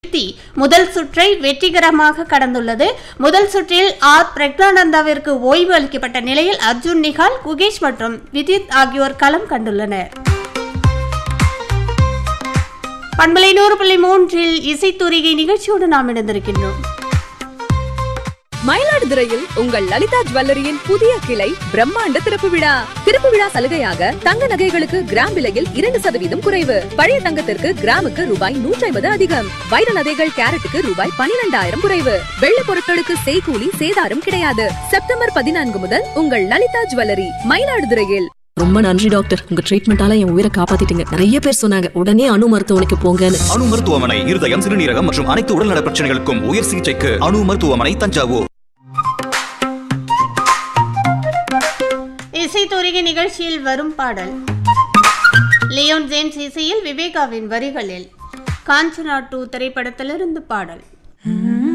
வீழ்த்தி முதல் சுற்றை வெற்றிகரமாக கடந்துள்ளது முதல் சுற்றில் ஆர் பிரக்னானந்தாவிற்கு ஓய்வு அளிக்கப்பட்ட நிலையில் அர்ஜுன் நிகால் குகேஷ் மற்றும் விதித் ஆகியோர் களம் கண்டுள்ளனர் பண்பலை நூறு புள்ளி மூன்றில் இசைத்துறைகை நிகழ்ச்சியோடு நாம் இணைந்திருக்கின்றோம் மயிலாடுதுறையில் உங்கள் லலிதா ஜுவல்லரியின் புதிய கிளை பிரம்மாண்ட திறப்பு விழா திறப்பு விழா சலுகையாக தங்க நகைகளுக்கு கிராம் விலையில் இரண்டு சதவீதம் குறைவு பழைய தங்கத்திற்கு கிராமுக்கு ரூபாய் நூற்றி ஐம்பது அதிகம் வைர நகைகள் கேரட்டுக்கு ரூபாய் பனிரெண்டாயிரம் குறைவு வெள்ள பொருட்களுக்கு செய்கூலி சேதாரம் கிடையாது செப்டம்பர் பதினான்கு முதல் உங்கள் லலிதா ஜுவல்லரி மயிலாடுதுறையில் ரொம்ப நன்றி டாக்டர் உங்க ட்ரீட்மெண்டால என் உயிரை காப்பாத்திட்டீங்க நிறைய பேர் சொன்னாங்க உடனே அணு மருத்துவமனைக்கு போங்கன்னு அணு மருத்துவமனை இருதயம் சிறுநீரகம் மற்றும் அனைத்து உடல்நல பிரச்சனைகளுக்கும் உயர் சிகிச்சைக்கு அணு மருத்துவமனை தஞ்சாவூர் இசைத்துறைகை நிகழ்ச்சியில் வரும் பாடல் லியோன் ஜேம்ஸ் இசையில் விவேகாவின் வரிகளில் காஞ்சனா டூ திரைப்படத்திலிருந்து பாடல்